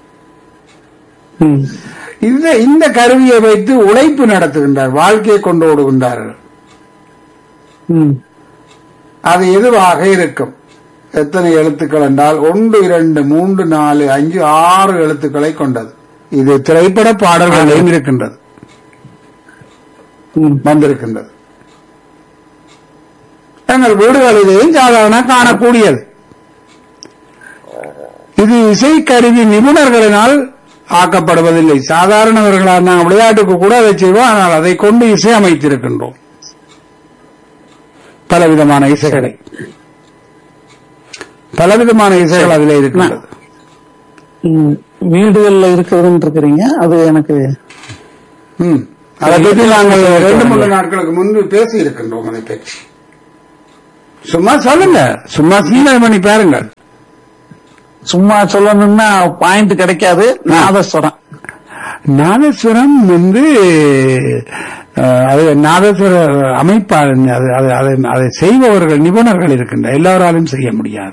ம். இந்த இந்த கருவியை வைத்து உழைப்பு நடத்துகின்றார் வாழ்க்கையை கொண்டு ஓடுகின்றார்கள் ம். அது எதுவாக இருக்கும் எத்தனை எழுத்துக்கள் என்றால் ஒன்று இரண்டு மூன்று நாலு அஞ்சு ஆறு எழுத்துக்களை கொண்டது இது திரைப்பட பாடல்களிலும் இருக்கின்றது ம். வந்திருக்கின்றது எங்கள் வீடுகளிலேயும் சாதாரண காணக்கூடியது இது இசைக்கருவி நிபுணர்களினால் ஆக்கப்படுவதில்லை சாதாரணவர்களால் நாங்கள் விளையாட்டுக்கு கூட அதை செய்வோம் ஆனால் அதை கொண்டு இசை அமைத்திருக்கின்றோம் பலவிதமான இசைகளை பலவிதமான இசைகள் அதில் இருக்கின்றது ம், வீடுகள்ல இருக்கிறதுன்னு இருக்கிறீங்க அது எனக்கு ம். அதை பற்றி நாங்கள் ரெண்டு மூணு நாட்களுக்கு முன்பு பேசி இருக்கின்றோம் அதை பற்றி சும்மா சொல்லுங்க சும்மா சிந்தனை பண்ணி பாருங்கள் சும்மா சொல்லணும்னா பாயிண்ட் கிடைக்காது நாதஸ்வரம் நாதஸ்வரம் வந்து அஹ், அது நாதஸ்வர அமைப்பாளர் அது அது- அதை அதை செய்பவர்கள் நிபுணர்கள் இருக்கின்ற எல்லாராலும் செய்ய முடியாது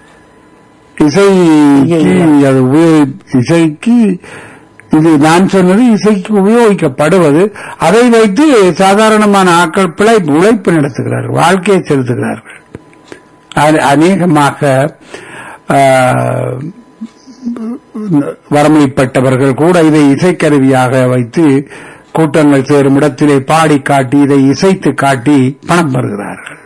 இசைக்கு அது உபயோகி இசைக்கு இது நான் சொன்னது இசைக்கு உபயோகிக்கப்படுவது அதை வைத்து சாதாரணமான ஆட்கள் பிழை உழைப்பு நடத்துகிறார்கள் வாழ்க்கையை செலுத்துகிறார்கள் அது அநேகமாக ஆஹ், வறுமைப்பட்டவர்கள் கூட இதை இசைக்கருவியாக வைத்து கூட்டங்கள் சேரும் இடத்திலே பாடி காட்டி இதை இசைத்து காட்டி பணம் பெறுகிறார்கள்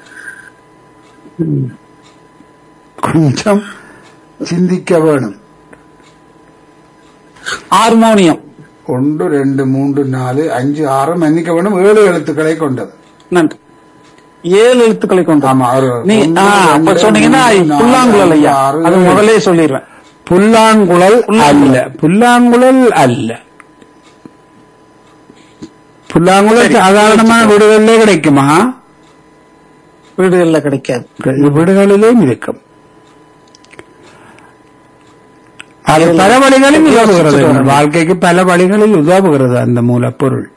கொஞ்சம் சிந்திக்க வேணும் ஹார்மோனியம் ஒன்று ரெண்டு மூன்று நாலு அஞ்சு ஆறு மன்னிக்க வேணும் ஏழு எழுத்துக்களை கொண்டது நன்றி ஏழு எழுத்துக்களை கொண்டு ஆமா, ஒரு நீ ஒன்று, ஆ, அப்ப ரெண்டு, சொன்னீங்கன்னா மூணு, நாலு, புல்லாங்குழல் ஐயா ஆறு, அது ஏழு. முதலே சொல்லிடுறேன் புல்லாங்குழல் அல்ல புல்லாங்குழல் அல்ல புல்லாங்குழல் சாதாரணமான வீடுகளிலே கிடைக்குமா வீடுகள்ல கிடைக்காது வீடுகளிலேயும் இருக்கும் அது பல வழிகளில் உதவுகிறது வாழ்க்கைக்கு பல வழிகளில் உதவுகிறது அந்த மூலப்பொருள்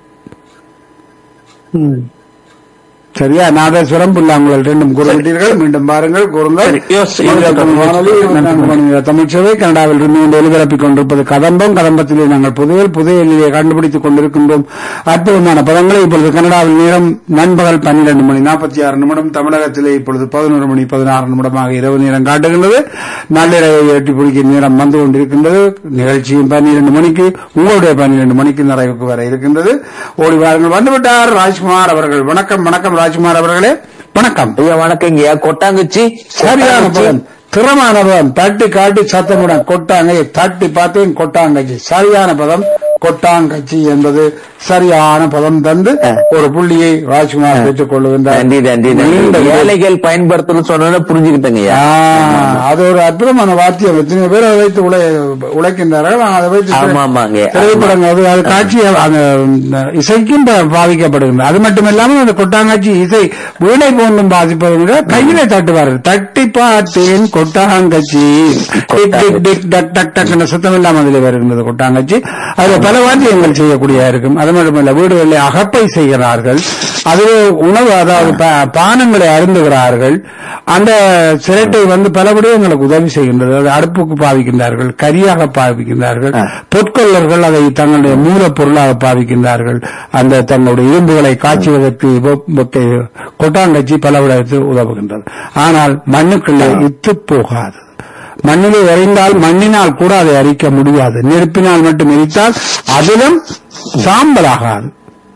ம். சரியா நாதஸ்வரம் புல்லாங்குழல் ரெண்டும் கூறிவிட்டீர்கள் மீண்டும் பாருங்கள் கூறுங்கள் சரி, யோசி- மனிதத்தம் வானொலி இருபத்தி நான்கு மணி நேர தமிழ்ச்சபை கனடாவில் இருந்து கொண்டு ஒலிபரப்பிக் கொண்டிருப்பது கதம்பம் கதம்பத்திலே நாங்கள் புதையல் புதையலிலே கண்டுபிடித்துக் கொண்டிருக்கின்றோம் அற்புதமான பதங்களை இப்பொழுது கனடாவில் நேரம் நண்பகல் பன்னிரண்டு மணி நாற்பத்தி ஆறு நிமிடம் தமிழகத்திலே இப்பொழுது பதினோரு மணி பதினாறு நிமிடமாக இரவு நேரம் காட்டுகின்றது நள்ளிரவை எட்டி பிடிக்கும் நேரம் வந்து கொண்டிருக்கின்றது நிகழ்ச்சியும் பன்னிரண்டு மணிக்கு உங்களுடைய பன்னிரண்டு மணிக்கு நிறைவுக்கு வர இருக்கின்றது ஓடி வாருங்கள் வந்துவிட்டார் ராஜ்குமார் அவர்கள் வணக்கம் வணக்கம் ராஜ்குமார் அவர்களே வணக்கம் ஐயா வணக்கங்கய்யா கொட்டாங்குச்சி சரியான பதம் திறமான பதம் தட்டி காட்டி சத்தமுடன் கொட்டாங்கை தட்டி பார்த்தேன் கொட்டாங்கச்சி சரியான பதம் கொட்டாங்கச்சி என்பது சரியான பதம் தந்து ஒரு புள்ளியை ராஜ்குமார் பெற்றுக் கொள்ளுகின்றார் நன்றி நன்றி நீண்ட நன்றி விடை. ஏழைகள் பயன்படுத்தணும் சொன்ன புரிஞ்சுக்கிட்டேங்கய்யா ஆ, அது ஒரு அற்புதமான வாத்தியம் எத்தனை பேர் அதை வைத்து உழை உழைக்கின்றார்கள் அதை வைத்து ஆமா, ஆமாங்க. திரைப்படங்கள் அது அது காட்சி அந்த இந்த இசைக்கும் ப- பாதிக்கப்படுகின்றது அது மட்டுமில்லாமல் அந்த கொட்டாங்காட்சி இசை வீணை போன்றும் பாதிப்பதை விட கையிலே தட்டுவார்கள் தட்டி பார்த்தேன் கொட்டாங்கச்சி tick tick tick tock tock tock என்ற சத்தம் இல்லாமல் அதில் வருகின்றது கொட்டாங்கச்சி அதுல பல வாத்தியங்கள் செய்யக்கூடிய இருக்கும் அது மட்டுமல்ல வீடுகளில் அகப்பை செய்கிறார்கள் அதில் உணவு அதாவது ப- பானங்களை அருந்துகிறார்கள் அந்த சிரட்டை வந்து பல விடயங்களுக்கு உதவி செய்கின்றது அது அடுப்புக்கு பாவிக்கின்றார்கள் கரியாக பாவிக்கின்றார்கள் பொற்கொள்ளர்கள் அதை தங்களுடைய மூலப்பொருளாக பாவிக்கின்றார்கள் அந்த தங்களுடைய இரும்புகளை காய்ச்சுவதற்கு வெப்- வெப்பை கொட்டாங்கச்சி பல விடத்தில் உதவுகின்றது ஆனால் மண்ணுக்குள்ளே இத்து போகாது மண்ணிலே எறிந்தால் மண்ணினால் கூட அதை அரிக்க முடியாது நெருப்பினால் மட்டும் எரித்தால் அதிலும் சாம்பலாகாது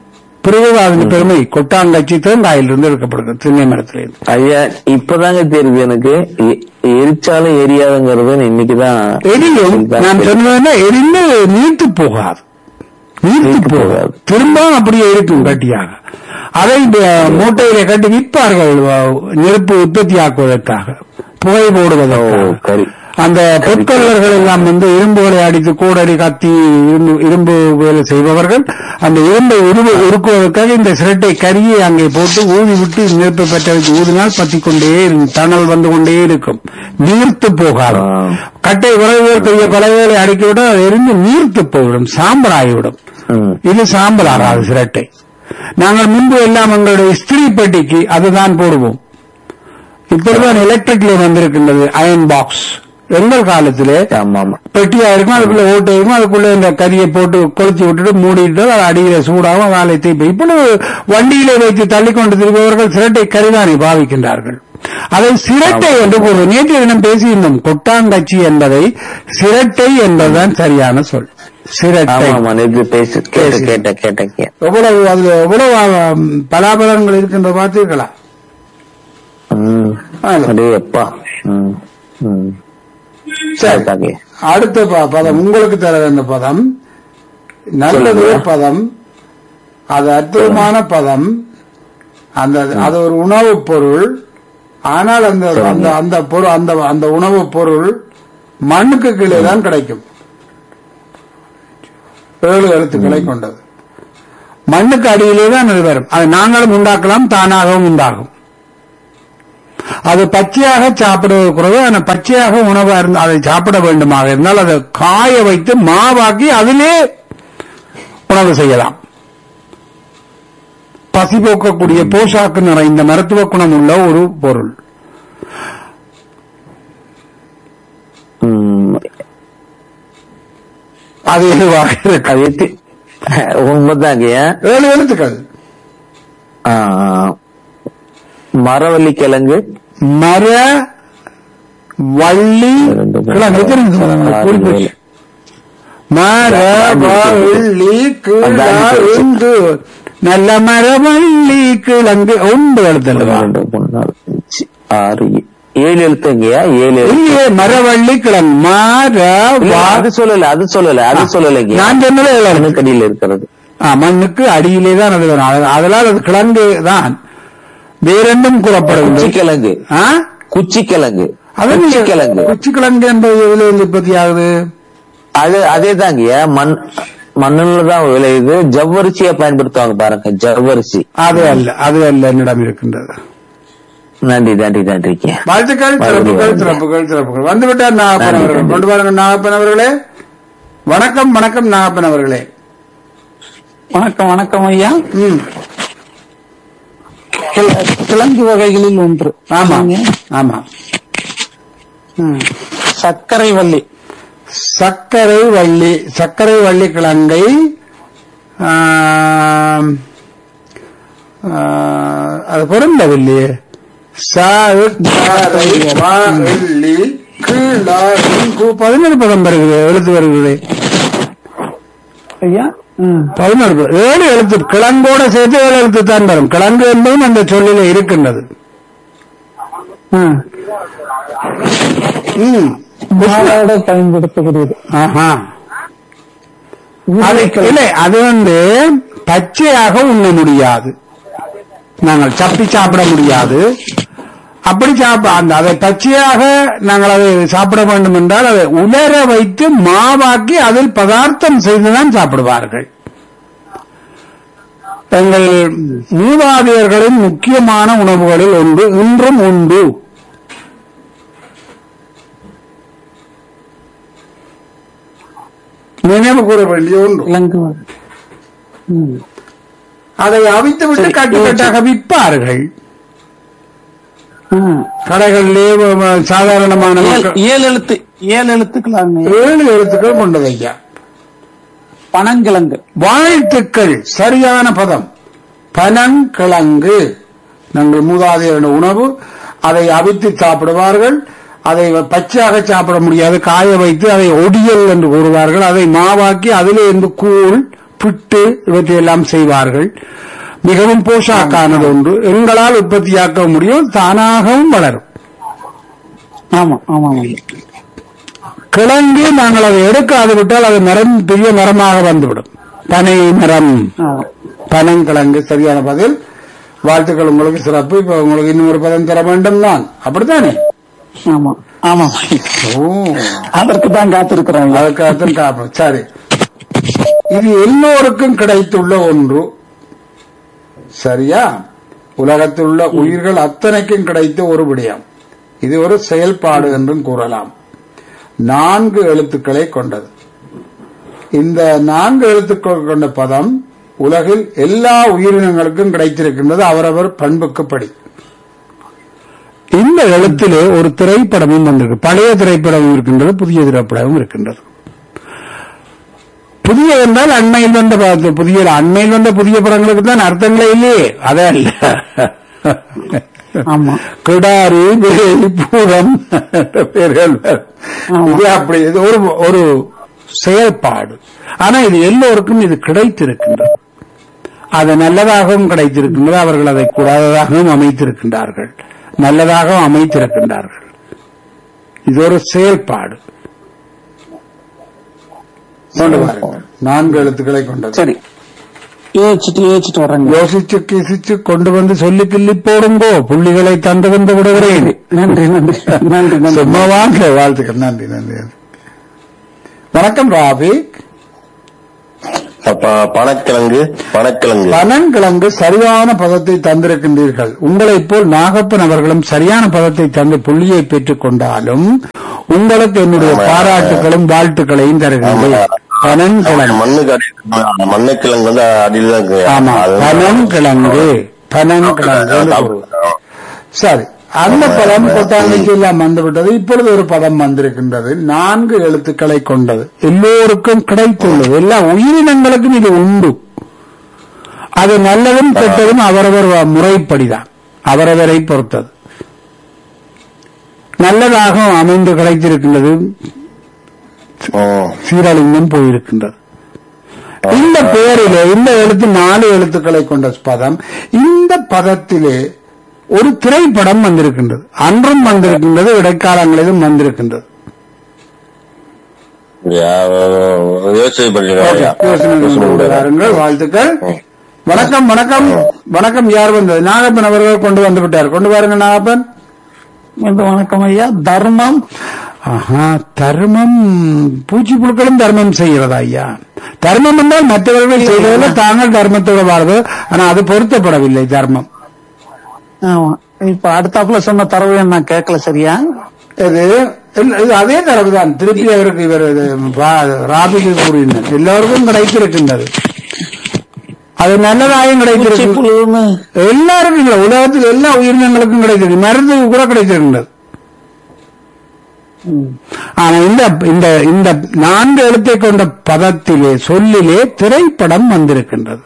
பிறகு பெருமை கொட்டாங்கச்சி தேங்காயிலிருந்து எடுக்கப்படுகிறது திண்ணை மரத்திலிருந்து ஐயா இப்பதாங்க தெரியுது எனக்கு எ- எரிச்சாலும் எரியாதுங்கிறது இன்னைக்குதான் எரியும் நான் சொன்னதுன்னா எரிந்து நீர்த்து போகாது நீர்த்து நீர்த்து போகாது போகாது. திரும்ப அப்படியே இருக்கும் கட்டியாக அதை அஹ், மூட்டையில கட்டி விற்பார்கள் அஹ், நெருப்பு உற்பத்தி ஆக்குவதற்காக புகை ஓ போடுவதற்காக கரி அந்த பொற்கொள்ளர்கள் எல்லாம் வந்து இரும்புகளை அடித்து கூடடி கத்தி இரும்பு இரும்பு வேலை செய்பவர்கள் அந்த இரும்பை உருவ உருக்குவதற்காக இந்த சிரட்டை கரியை அங்கே போட்டு ஊதி விட்டு நெருப்பை பற்ற வச்சு ஊதினால் பத்தி கொண்டே இருக்கும் தணல் வந்து கொண்டே இருக்கும் நீர்த்து போகாது ஆ. கட்டை விறகுகள் பெரிய பலகைகளை அடிக்கிவிடும் அது எரிந்து நீர்த்து போய்விடும் சாம்பல் ஆகிவிடும் ம். இது சாம்பல் ஆகாது சிரட்டை நாங்கள் முன்பு எல்லாம் எங்களுடைய இஸ்திரி பெட்டிக்கு அதுதான் போடுவோம் இப்பொழுதுதான் எலக்ட்ரிக்ல வந்திருக்கின்றது அயன் பாக்ஸ் எங்கள் காலத்திலே ஆமா ஆமா பெட்டியா இருக்கும் அதுக்குள்ள ஓட்டை இருக்கும் அதுக்குள்ள இந்த கரியை போட்டு கொளுத்தி விட்டுட்டு மூடிட்டு அது அடியில சூடாகும் வேலை தீப்பை இப்பொழுது வண்டியிலே வைத்து தள்ளிக்கொண்டு திரும்பவர்கள் சிரட்டை கரிதானை பாவிக்கின்றார்கள் அதை சிரட்டை என்று கூறுவோம் நேற்று தினம் பேசியிருந்தோம் கொட்டாங்கச்சி என்பதை சிரட்டை என்பதுதான் சரியான சொல் ஆமா சிரட்டை ஆமா நேற்று பேசு கேட்ட கேட்ட கேட்ட கே எவ்வளவு அதுல எவ்வளவு ஆம், பலாபலங்கள் இருக்கின்ற பார்த்தீர்களா ம். ஆமா. அடே அப்பா ம். ம். சரி அதுதாங்க அடுத்த ப- பதம் உங்களுக்கு தர வேண்டிய பதம் நல்லது சொல்லுங்க. பதம் அது அற்புதமான பதம் அந்த அது ஒரு உணவுப் பொருள் ஆனால் அந்த அந்த அந்த பொருள் அந்த அந்த உணவுப் பொருள் மண்ணுக்கு கீழே தான் கிடைக்கும் ஏழு எழுத்துக்களை கொண்டது மண்ணுக்கு அடியிலே தான் அது வரும் அது நாங்களும் உண்டாக்கலாம் தானாகவும் உண்டாகும் அது பச்சையாக சாப்பிடுவது குறைவு ஆனால் பச்சையாக உணவா இருந்து அதை சாப்பிட வேண்டுமாக இருந்தால் அதை காய வைத்து மாவாக்கி அதிலே உணவு செய்யலாம் பசி போக்கக்கூடிய போஷாக்கு நிறைந்த மருத்துவ குணம் உள்ள ஒரு பொருள் ம், அது எதுவாக இருக்கு அது எத்தி- உண்மைதாங்க ஏழு எழுத்துக்கள் ஆ, மரவள்ளி கிழங்கு மர வள்ளி ரெண்டு, மூணு, கிழங்கு தெரியுது ஆறு, குறிப்பிட்டு ஏழு. மர வள்ளி கிழங்கு நல்ல மரவள்ளி கிழங்கு ஒன்று எழுத்தல்ல ரெண்டு, மூணு, நாலு, அஞ்சு, ஆறு ஏ- ஏழு எழுத்துங்கய்யா ஏழு எழுத்து. இல்லையே மரவள்ளி கிழங்கு மர இல்ல, வா- அது சொல்லல அது சொல்லல அது சொல்லலைங்க நான் சொன்னது ஏழு எழுத்து. மண்ணுக்கடியில் இருக்கிறது ஆ, மண்ணுக்கு அடியிலே தான் அது வரும் அது- அதனால் அது கிழங்கு தான் வேறென்றும் குச்சி கூறப்படவில்லை கிழங்கு ஆ? குச்சி கிழங்கு அது குச்சி கிழங்கு குச்சி கிழங்கு என்பது எதுல இருந்து உற்பத்தி ஆகுது அது அதே தாங்கய்யா மண் மண்ணுல தான் விளையுது ஜவ்வரிசியா பயன்படுத்துவாங்க பாருங்க ஜவ்வரிசி அது அல்ல அது அல்ல என்னிடம் இருக்கின்றது நன்றி நன்றி நன்றிங்க வாழ்த்துக்கள் சிறப்புகள் சிறப்புகள் சிறப்புகள் வந்துவிட்டார் நாகப்பன் அவர்கள் கொண்டு வாருங்க நாகப்பன் அவர்களே வணக்கம் வணக்கம் நாகப்பன் அவர்களே வணக்கம் வணக்கம் ஐயா ம் கிழ- கிழங்கு வகைகளில் ஒன்று ஆமா சரிங்க. ஆமா ம். சர்க்கரை வள்ளி சர்க்கரை வள்ளி சர்க்கரை வள்ளி கிழங்கை ஆம், ஆ, அது பொருந்தவில்லையே சர்க்கரை வள்ளி கிழங்கு பதினேழு பதம் வருகிறது எழுத்து வருகிறது ஐயா ம். பதினோரு பதம். ஏழு எழுத்து கிழங்கோட சேர்த்து ஏழு எழுத்து தான் வரும் கிழங்கு என்பதும் அந்த சொல்லில இருக்கின்றது ம். ம். மாவோட பயன்படுத்தக்கூடியது ஆஹா அது இல்லை அது வந்து பச்சையாக உண்ண முடியாது நாங்கள் சப்பி சாப்பிட முடியாது அப்படி சாப்பிட அந்த அதை பச்சையாக நாங்கள் அதை சாப்பிட வேண்டும் என்றால் அதை உலர வைத்து மாவாக்கி அதில் பதார்த்தம் செய்துதான் சாப்பிடுவார்கள் எங்கள் மூதாதையர்களின் முக்கியமான உணவுகளில் ஒன்று இன்றும் உண்டு நினைவு கூற வேண்டிய ஒன்று கிழங்கு வகை. ம். அதை அவித்து விட்டு சரி, கட்டுக்கட்டாக விற்பார்கள் ம். கடைகளிலே வ- வ- சாதாரணமான ஏழு மக்கள் ஏழு எழுத்து ஏழு எழுத்துக்களாங்க ஏழு எழுத்துக்கள் கொண்டது ஐயா பனங்கிழங்கு வாழ்த்துக்கள் சரியான பதம் பனங்கிழங்கு நாங்கள் மூதாதையருடைய உணவு அதை அவித்து சாப்பிடுவார்கள் அதை பச்சையாக சாப்பிட முடியாது காய வைத்து அதை ஒடியல் என்று கூறுவார்கள் அதை மாவாக்கி அதிலே இருந்து கூழ் புட்டு இவற்றையெல்லாம் செய்வார்கள் மிகவும் போஷாக்கானது ஒன்று எங்களால் உற்பத்தியாக்க முடியும் தானாகவும் வளரும் ஆமா ஆமா ஐயா. கிழங்கு நாங்கள் அதை எடுக்காது விட்டால் அது மரம் பெரிய மரமாக வந்துவிடும் பனை மரம் ஆமா. பனங்கிழங்கு சரியான பதில் வாழ்த்துக்கள் உங்களுக்கு சிறப்பு இப்ப உங்களுக்கு இன்னொரு பதம் தர வேண்டும் தான் அப்படித்தானே ஆமா ஆமா ஐயா. ஓ அதற்கு தான் காத்திருக்கிறோம் ஐயா. அதுக்காகத்தான் காப்போம் சரி இது எல்லோருக்கும் கிடைத்துள்ள ஒன்று சரியா உலகத்தில் உள்ள உயிர்கள் அத்தனைக்கும் கிடைத்த ஒரு விடயம் இது ஒரு செயல்பாடு என்றும் கூறலாம் நான்கு எழுத்துக்களை கொண்டது இந்த நான்கு எழுத்துக்கள் கொண்ட பதம் உலகில் எல்லா உயிரினங்களுக்கும் கிடைத்திருக்கின்றது அவரவர் பண்புக்குப்படி இந்த எழுத்திலே ஒரு திரைப்படமும் வந்திருக்கு பழைய திரைப்படமும் இருக்கின்றது புதிய திரைப்படமும் இருக்கின்றது புதிய என்றால் அண்மையில் வந்த ப- புதிய அண்மையில் வந்த புதிய படங்களுக்கு தான் அர்த்தங்களே இல்லையே அதே அல்ல ஆமா கிடாரி வேலி பூரம் பேர்கள் வரும். ஆமா. இது அப்படி இது ஒரு ஒரு செயல்பாடு ஆனா இது எல்லோருக்கும் இது கிடைத்திருக்கின்றது அது நல்லதாகவும் கிடைத்திருக்கின்றது அவர்கள் அதை கூடாததாகவும் அமைத்திருக்கின்றார்கள் நல்லதாகவும் அமைத்திருக்கின்றார்கள் இது ஒரு செயல்பாடு கொண்டு வாருங்கள் நான்கு எழுத்துக்களை கொண்டது சரி யோசிச்சுட்டு யோசிச்சுட்டு வர்றேங்க யோசிச்சு கிசிச்சு கொண்டு வந்து சொல்லி கிள்ளி போடுங்கோ புள்ளிகளை தந்து வந்து விடுகிறேன் நன்றி நன்றி நன்றி நன்றி சும்மா வாங்க வாழ்த்துக்கள் நன்றி நன்றி வணக்கம் ராபிக் அப்ப பனக்கிழங்கு பனக்கிழங்கு பனங்கிழங்கு சரியான பதத்தை தந்திருக்கின்றீர்கள் உங்களைப் போல் நாகப்பன் அவர்களும் சரியான பதத்தை தந்து புள்ளியை பெற்றுக் கொண்டாலும் உங்களுக்கு என்னுடைய ஆமா. பாராட்டுகளும் வாழ்த்துக்களையும் தருகின்றேன் ஆமா. பனங்கிழங்கு மண்ணுக்கு அடி மண்ணுக்கிழங்கு வந்து அடியில் தான் இருக்கு. ஆமா அது- பனங்கிழங்கு பனங்கிழங்கு என்று பொருள். சரி அந்த பதம் கொட்டாங்கைக்கு எல்லாம் வந்துவிட்டது இப்பொழுது ஒரு பதம் வந்திருக்கின்றது நான்கு எழுத்துக்களை கொண்டது எல்லோருக்கும் கிடைத்துள்ளது எல்லா உயிரினங்களுக்கும் இது உண்டு அது நல்லதும் கெட்டதும் அவரவர் முறைப்படிதான் அவரவரை பொறுத்தது நல்லதாக அமைந்து கிடைத்திருக்கின்றது ம். சீரழிந்தும் போயிருக்கின்றது இந்த பெயரிலே இந்த எழுத்து நாலு எழுத்துக்களை கொண்ட பதம் இந்த பதத்திலே ஒரு திரைப்படம் வந்திருக்கின்றது அன்றும் வந்திருக்கின்றது இடைக்காலங்களிலும் வந்திருக்கின்றது யா, யோசனை பண்ணுங்க ஓகே, யோசனை கொண்டு வாருங்கள். வாழ்த்துக்கள் வணக்கம் வணக்கம் வணக்கம் யார் வந்தது நாகப்பன் அவர்கள் கொண்டு வந்து விட்டார் கொண்டு வாருங்க நாகப்பன் மீண்டும் வணக்கம் ஐயா தர்மம் ஆஹா தர்மம் பூச்சி புழுக்களும் தர்மம் செய்கிறதா ஐயா தர்மம் என்றால் மற்றவர்கள் செய்வதில் தாங்கள் தர்மத்தோடு வாழ்வது ஆனா அது பொருத்தப்படவில்லை தர்மம் ஆமா இப்ப அடுத்தாப்புல சொன்ன தரவு நான் கேட்கல சரியா இது இல்ல, இது அதே தரவுதான் திருப்பி அவருக்கு இவர் இது பா- ராபிக்கு கூறினார் எல்லோருக்கும் கிடைத்திருக்கின்றது அது நல்லதாயும் பூச்சி கிடைத்திருக்கு புழுன்னு எல்லாருக்கும் இல்லை உலகத்தில் எல்லா உயிரினங்களுக்கும் கிடைத்திருக்கு மருந்துக்கு கூட கிடைத்திருக்கின்றது ஆனா இந்த இந்த இந்த நான்கு எழுத்தை கொண்ட பதத்திலே சொல்லிலே திரைப்படம் வந்திருக்கின்றது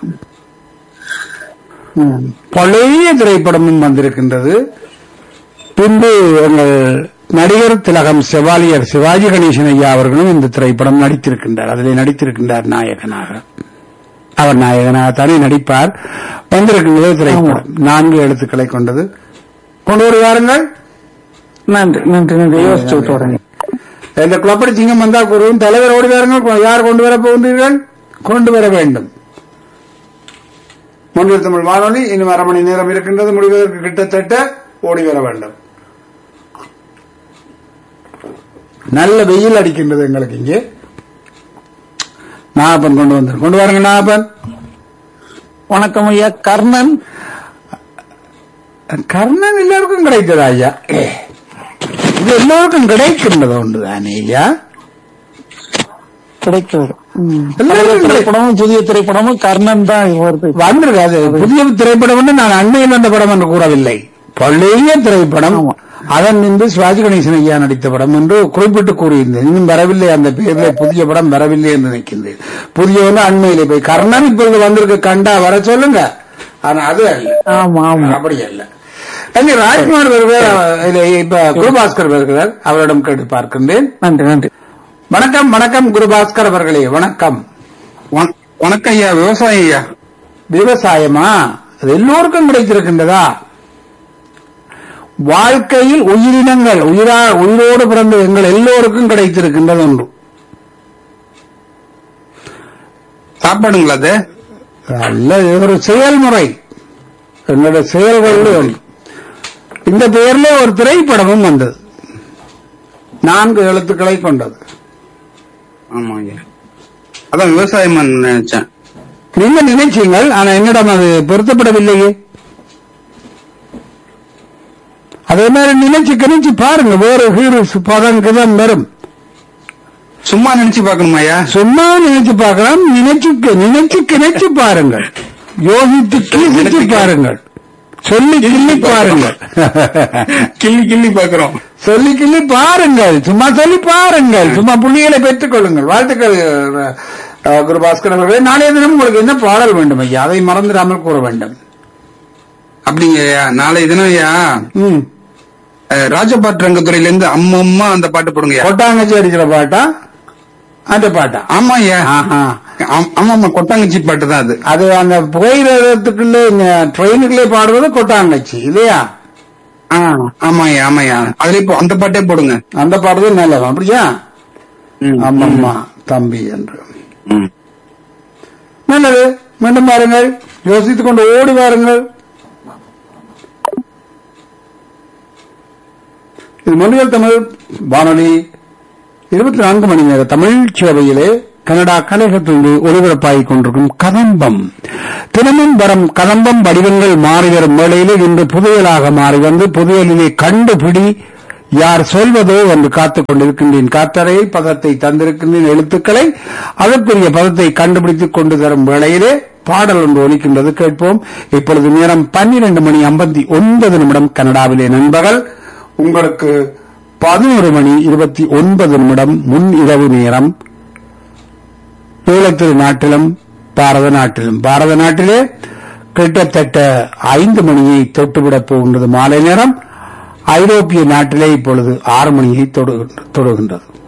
ம். பழைய திரைப்படமும் வந்திருக்கின்றது பின்பு எங்கள் நடிகர் திலகம் செவாலியர் சிவாஜி கணேசன் ஐயா அவர்களும் இந்த திரைப்படம் நடித்திருக்கின்றார் அதிலே நடித்திருக்கின்றார் நாயகனாக அவர் நாயகனாக தானே நடிப்பார் வந்திருக்கின்றது திரைப்படம் நான்கு எழுத்துக்களை கொண்டது கொண்டு வருவாருங்கள் நன்றி நன்றி நன்றி யோசிச்சு விட்டு வரேங்க இந்த குளப்படி சிங்கம் வந்தா கூறுவோம் தலைவர் ஓடி வாருங்கள் யார் கொண்டு வர போகின்றீர்கள் கொண்டு வர வேண்டும் முன்னில் தமிழ் வானொலி இன்னும் அரை மணி நேரம் இருக்கின்றது முடிவதற்கு கிட்டத்தட்ட ஓடி வர வேண்டும் நல்ல வெயில் அடிக்கின்றது எங்களுக்கு இங்கே நாகப்பன் கொண்டு வந்து கொண்டு வாருங்க நாகப்பன் வணக்கம் ஐயா கர்ணன் கர்ணன் எல்லாருக்கும் கிடைத்ததா ஐயா இது எல்லோருக்கும் கிடைக்கின்றது உண்டு தானே ஐயா கிடைக்கிறது ம். எல்லாருக்கும் கிடை- திரைப்படமும் புதிய திரைப்படமும் கர்ணன் தான் வருது வந்திருக்கு அது புதிய திரைப்படம் என்று நான் அண்மையில் வந்த படம் என்று கூறவில்லை பழைய திரைப்படம் ஆமா. அதன் நின்று சிவாஜி கணேசன் ஐயா நடித்த படம் என்று குறிப்பிட்டு கூறியிருந்தேன் இன்னும் வரவில்லை அந்த பேரில் புதிய படம் வரவில்லை என்று நினைக்கின்றேன் புதிய வந்து அண்மையிலே போய் கர்ணன் இப்பொழுது வந்திருக்க கண்டா வர சொல்லுங்க ஆனா அது அல்ல ஆமா ஆமா அப்படி அல்ல அங்கே ராஜ்குமார் வருகிறார் இல்ல, இப்ப குருபாஸ்கர் வருகிறார் அவரிடம் கேட்டு பார்க்கின்றேன் நன்றி நன்றி வணக்கம் வணக்கம் குருபாஸ்கர் அவர்களே வணக்கம் வணக்கம் ஐயா விவசாயம் ஐயா விவசாயமா அது எல்லோருக்கும் கிடைத்திருக்கின்றதா வாழ்க்கையில் உயிரினங்கள் உயிரா உயிரோடு பிறந்த எங்கள் எல்லோருக்கும் கிடைத்திருக்கின்றது ஒன்று சாப்பாடுங்களா அது அல்ல இது ஒரு செயல்முறை எங்களுடைய செயல்களில் ஒன்று இந்த பெயர்ல ஒரு திரைப்படமும் வந்தது நான்கு எழுத்துக்களை கொண்டது ஆமா ஐயா அதான் விவசாயம் நினைச்சேன் நீங்க நினைச்சீங்கள் ஆனா என்னிடம் அது பொருத்தப்படவில்லையே அதே மாதிரி நினைச்சு கணிச்சு பாருங்க வேறு ஹீரோ பதம் கிதம் வரும் சும்மா நினைச்சு பார்க்கணுமா ஐயா சும்மா நினைச்சு பார்க்கலாம் நினைச்சு நினைச்சு கிணைச்சு பாருங்கள் யோசித்து கிழிச்சு பாருங்கள் சொல்லி கிள்ளி பாருங்கள் கிள்ளி கிள்ளி பாக்குறோம் சொல்லி கிள்ளி பாருங்கள் சும்மா சொல்லி பாருங்கள் சும்மா புள்ளிகளை பெற்றுக் கொள்ளுங்கள் வாழ்த்துக்கள் அஹ், குரு பாஸ்கர் அவர்களே நாளைய தினம் உங்களுக்கு என்ன பாடல் வேண்டும் ஐயா அதை மறந்துடாமல் கூற வேண்டும் அப்படிங்க ஐயா நாளை தினம் ஐயா ம் அஹ், ராஜபாட்டு ரங்கத்துறையில இருந்து அம்மம்மா அந்த பாட்டு போடுங்க ஐயா கொட்டாங்கச்சி அடிக்கிற பாட்டா அந்த பாட்டா ஆமா ஐயா ஆஹா ஆம்- ஆமா ஆமா கொட்டாங்கச்சி பாட்டு தான் அது அது அந்த புகையிரத்துக்குள்ள ட்ரெயினுக்குள்ளே பாடுறது கொட்டாங்கச்சி இல்லையா ஆ, ஆமாய்யா ஆமாய்யா அதுல இப்போ அந்த பாட்டே போடுங்க அந்த பாடுறது நல்லது அப்படியா ம், அம்மம்மா தம்பி என்று ம். நல்லது மீண்டும் பாருங்கள் யோசித்துக் கொண்டு ஓடி வாருங்கள் இது மொழிகள் தமிழ் வானொலி இருபத்தி நான்கு மணி நேர தமிழ் சேவையிலே கனடா கலையகத்திலிருந்து ஒளிபரப்பாகிக் கொண்டிருக்கும் கதம்பம் தினமும் வரும் கதம்பம் வடிவங்கள் மாறி வரும் வேளையிலே இன்று புதையலாக மாறி வந்து புதையலிலே கண்டுபிடி யார் சொல்வதோ என்று காத்துக் கொண்டிருக்கின்றேன் காத்தரையை பதத்தை தந்திருக்கின்றேன் எழுத்துக்களை அதற்குரிய பதத்தை கண்டுபிடித்துக் கொண்டு தரும் வேளையிலே பாடல் ஒன்று ஒலிக்கின்றது கேட்போம் இப்பொழுது நேரம் பன்னிரண்டு மணி ஐம்பத்தி ஒன்பது நிமிடம் கனடாவிலே நண்பகல் உங்களுக்கு பதினோரு மணி இருபத்தி ஒன்பது நிமிடம் முன் இரவு நேரம் ஈழத்திரு நாட்டிலும் பாரத நாட்டிலும் பாரத நாட்டிலே கிட்டத்தட்ட ஐந்து மணியை தொட்டுவிடப் போகின்றது மாலை நேரம் ஐரோப்பிய நாட்டிலே இப்பொழுது ஆறு மணியை தொடு- தொடுகின்றது